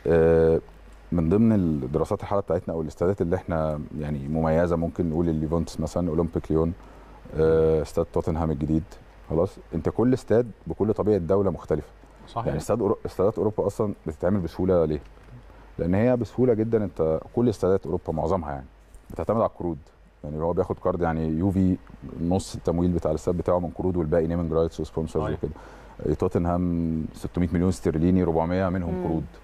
آه، من ضمن الدراسات الحاله بتاعتنا او الاستادات اللي احنا يعني مميزه ممكن نقول الليفونتس مثلا اولمبيك ليون آه، استاد توتنهام الجديد خلاص انت كل استاد بكل طبيعه دوله مختلفه صحيح يعني استاد أورو... استادات اوروبا اصلا بتتعمل بسهوله ليه؟ لان هي بسهوله جدا انت كل استادات اوروبا معظمها يعني بتعتمد على القروض يعني هو بياخد كارد يعني يوفي نص التمويل بتاع الاستاد بتاعه من قروض والباقي نيمنج رايتس وسبونسرز أيوة. وكده توتنهام 600 مليون استرليني 400 منهم مم. قروض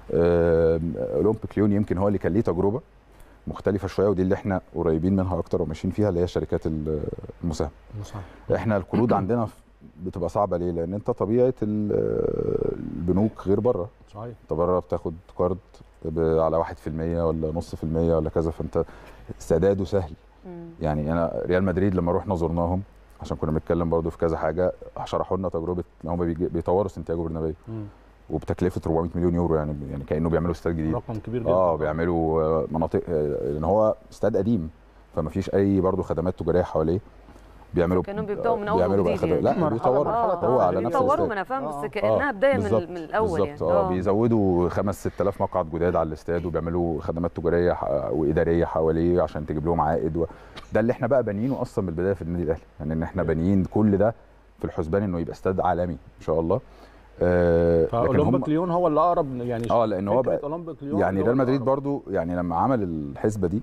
آم، اولمبيك ليون يمكن هو اللي كان ليه تجربه مختلفه شويه ودي اللي احنا قريبين منها اكتر وماشيين فيها اللي هي الشركات ال- المساهمه صح. احنا القروض عندنا ف- بتبقى صعبه ليه؟ لان انت طبيعه ال- البنوك غير بره صحيح انت بره بتاخد كارد ب- على 1% ولا نص في المية ولا كذا فانت سداده سهل مم. يعني انا ريال مدريد لما رحنا زرناهم عشان كنا بنتكلم برضو في كذا حاجه شرحوا لنا تجربه ان هم بيجي- بيطوروا سانتياغو برنابيو مم. وبتكلفه 400 مليون يورو يعني يعني كانه بيعملوا استاد جديد رقم كبير جدا اه بيعملوا آه، مناطق آه، لان هو استاد قديم فما فيش اي برضو خدمات تجاريه حواليه بيعملوا كانوا بيبداوا من أول بيعملوا بقى وجديد خدمات يعني. لا مرحلة- بيطوروا مرحلة هو على تطورية. نفس بيطوروا الاستاد ما انا فاهم آه. بس كانها بدايه من, بالظبط، ال- من الاول بالظبط يعني اه بيزودوا 5 6000 مقعد جداد على الاستاد وبيعملوا خدمات تجاريه ح- واداريه حواليه عشان تجيب لهم عائد و... ده اللي احنا بقى بانيينه اصلا من البدايه في النادي الاهلي يعني ان احنا بانيين كل ده في الحسبان انه يبقى استاد عالمي ان شاء الله آه لكن هم فاولمبيك ليون هو اللي اقرب يعني اه لان هو فكرة بقى اولمبيك ليون يعني هو ريال مدريد الأقرب. برضو يعني لما عمل الحسبه دي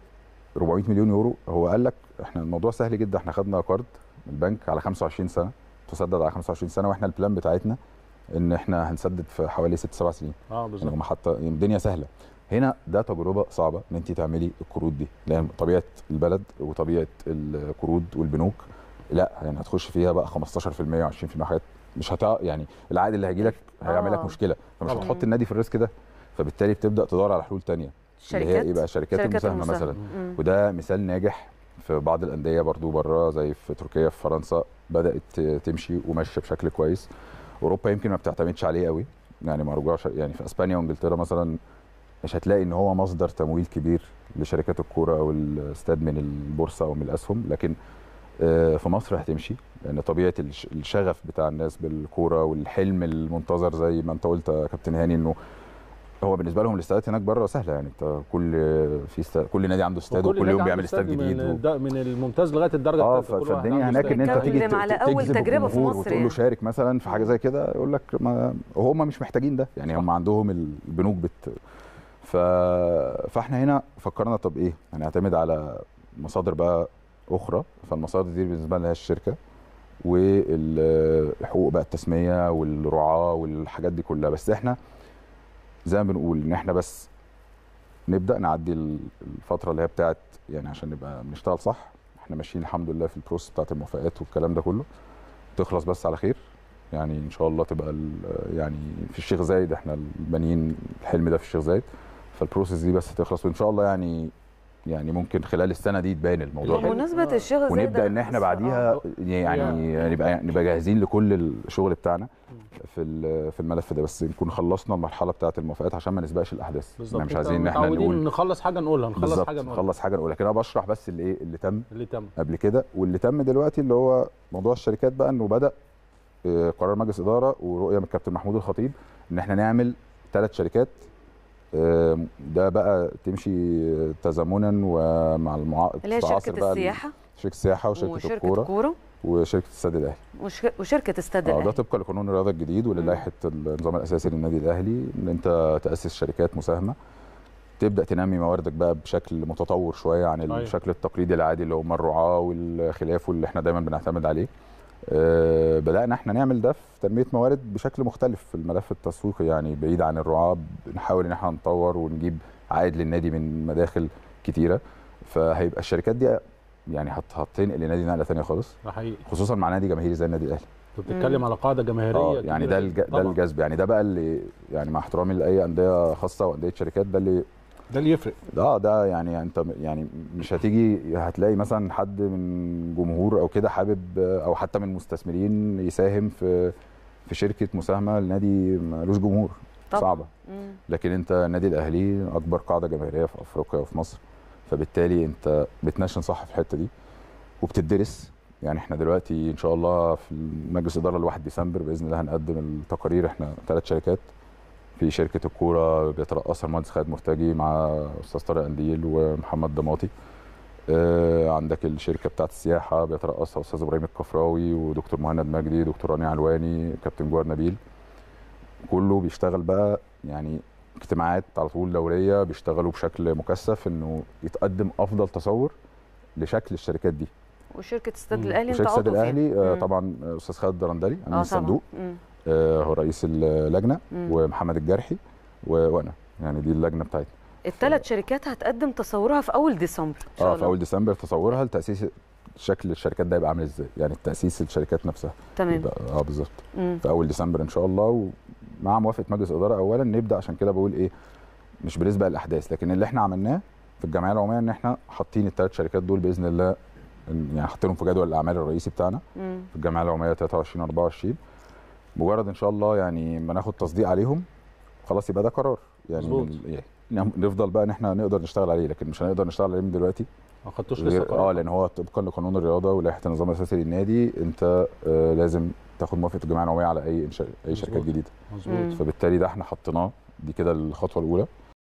400 مليون يورو هو قال لك احنا الموضوع سهل جدا احنا خدنا كارد من البنك على 25 سنه تسدد على 25 سنه واحنا البلان بتاعتنا ان احنا هنسدد في حوالي 6 7 سنين اه يعني بالظبط هم حتى يعني الدنيا سهله هنا ده تجربه صعبه ان انت تعملي القروض دي لان طبيعه البلد وطبيعه القروض والبنوك لا يعني هتخش فيها بقى 15% و20% حاجات مش هتع يعني العائد اللي هيجي لك هيعمل لك آه. مشكله فمش طبعاً. هتحط النادي في الريسك ده فبالتالي بتبدا تدور على حلول تانية اللي هي شركات ايه بقى شركات, شركات المساهمه المساهمة. مثلا مم. وده مثال ناجح في بعض الانديه برضو بره زي في تركيا في فرنسا بدات تمشي وماشيه بشكل كويس اوروبا يمكن ما بتعتمدش عليه قوي يعني ما رجعش يعني في اسبانيا وانجلترا مثلا مش هتلاقي ان هو مصدر تمويل كبير لشركات الكوره او الاستاد من البورصه او من الاسهم لكن آه، في مصر هتمشي لان طبيعه الش- الشغف بتاع الناس بالكوره والحلم المنتظر زي ما انت قلت يا كابتن هاني انه هو بالنسبه لهم الاستادات هناك بره سهله يعني انت كل في استاد كل نادي عنده استاد وكل, نادي يوم عنده بيعمل استاد جديد من, و... الد- من الممتاز لغايه الدرجه اه الثالثة، ف- كل واحد فالدنيا عنده هناك ان انت بيتكلم تيجي ت- على ت- أول تجذب تجربة في الجمهور مصر وتقول له يعني. شارك مثلا في حاجه زي كده يقول لك ما وهم مش محتاجين ده يعني هم عندهم البنوك بت ف... فاحنا هنا فكرنا طب ايه هنعتمد على مصادر بقى اخرى فالمصادر دي بالنسبه لنا هي الشركه والحقوق بقى التسميه والرعاه والحاجات دي كلها بس احنا زي ما بنقول ان احنا بس نبدا نعدي ال- الفتره اللي هي بتاعت يعني عشان نبقى بنشتغل صح احنا ماشيين الحمد لله في البروسس بتاعت الموافقات والكلام ده كله تخلص بس على خير يعني ان شاء الله تبقى ال- يعني في الشيخ زايد احنا البانيين الحلم ده في الشيخ زايد فالبروسس دي بس تخلص وان شاء الله يعني يعني ممكن خلال السنه دي تبان الموضوع ده بمناسبه الشيخ زايد ونبدا أنا ان احنا بس- بعديها آه. يعني نبقى نبقى جاهزين لكل الشغل بتاعنا في ال- في الملف ده بس نكون خلصنا المرحله بتاعه الموافقات عشان ما نسبقش الاحداث بالظبط احنا مش أنت عايزين ان احنا متعودين نقول نخلص حاجه نقولها نخلص بالظبط حاجه نقولها نخلص حاجه نقول لكن انا بشرح بس اللي ايه اللي تم اللي تم قبل كده واللي تم دلوقتي اللي هو موضوع الشركات بقى انه بدا آه، قرار مجلس اداره ورؤيه من الكابتن محمود الخطيب ان احنا نعمل ثلاث شركات آه، ده بقى تمشي تزامنا ومع المعا... اللي هي تعاصر شركه بقى السياحه شركه السياحه وشركه, وشركه الكوره الكوره وشركه السد الاهلي وش- وشركه استاد اه ده الاهلي طبقا لقانون الرياضه الجديد وللائحه النظام الاساسي للنادي الاهلي ان انت تاسس شركات مساهمه تبدا تنمي مواردك بقى بشكل متطور شويه عن أيوة. الشكل التقليدي العادي اللي هم الرعاه والخلاف واللي احنا دايما بنعتمد عليه آه، بدانا احنا نعمل ده في تنميه موارد بشكل مختلف في الملف التسويقي يعني بعيد عن الرعاه بنحاول ان احنا نطور ونجيب عائد للنادي من مداخل كتيره فهيبقى الشركات دي يعني هت- هتنقل النادي نقله ثانيه خالص ده حقيقي خصوصا مع نادي جماهيري زي النادي الاهلي انت بتتكلم على قاعده جماهيريه اه يعني كبيرة ده الج... جداً. ده طبعاً. الجذب يعني ده بقى اللي يعني مع احترامي لاي انديه خاصه وانديه شركات ده اللي ده اللي يفرق اه ده يعني انت يعني مش هتيجي هتلاقي مثلا حد من جمهور او كده حابب او حتى من مستثمرين يساهم في في شركه مساهمه لنادي ملوش جمهور طبعاً. صعبه مم. لكن انت النادي الاهلي اكبر قاعده جماهيريه في افريقيا وفي مصر فبالتالي انت بتنشن صح في الحته دي وبتدرس يعني احنا دلوقتي ان شاء الله في مجلس اداره ل 1 ديسمبر باذن الله هنقدم التقارير احنا ثلاث شركات في شركه الكوره بيترأسها المهندس خالد مرتجي مع استاذ طارق قنديل ومحمد ضماطي آه، عندك الشركه بتاعت السياحه بيترأسها استاذ ابراهيم الكفراوي ودكتور مهند مجدي دكتور رانيا علواني كابتن جوهر نبيل كله بيشتغل بقى يعني اجتماعات على طول دوريه بيشتغلوا بشكل مكثف انه يتقدم افضل تصور لشكل الشركات دي وشركه استاد مم. الاهلي انت وشركه السد عضو فيها. الاهلي آه، مم. طبعا استاذ خالد درندلي امين اه طبعا الصندوق مم. آه، هو رئيس اللجنه مم. ومحمد الجرحي و- وانا يعني دي اللجنه بتاعتنا الثلاث شركات هتقدم تصورها في اول ديسمبر ان شاء اه الله في اول ديسمبر تصورها لتاسيس شكل الشركات ده يبقى عامل ازاي يعني تاسيس الشركات نفسها تمام يبقى اه بالظبط مم. في اول ديسمبر ان شاء الله ومع موافقه مجلس الاداره اولا نبدا عشان كده بقول ايه مش بنسبق الاحداث لكن اللي احنا عملناه في الجمعيه العموميه ان احنا حاطين الثلاث شركات دول باذن الله إن- يعني حاطينهم في جدول الاعمال الرئيسي بتاعنا مم. في الجمعيه العموميه 23 24 مجرد ان شاء الله يعني ما ناخد تصديق عليهم خلاص يبقى ده قرار يعني مظبوط. يعني نفضل بقى ان احنا نقدر نشتغل عليه لكن مش هنقدر نشتغل عليه من دلوقتي ما خدتوش لسه غير قرار اه لان هو طبقا لقانون الرياضه ولائحه النظام الاساسي للنادي انت آه لازم تاخد موافقه الجمعيه العموميه على اي إنشاء اي شركات مظبوط. جديده مظبوط مم. فبالتالي ده احنا حطيناه دي كده الخطوه الاولى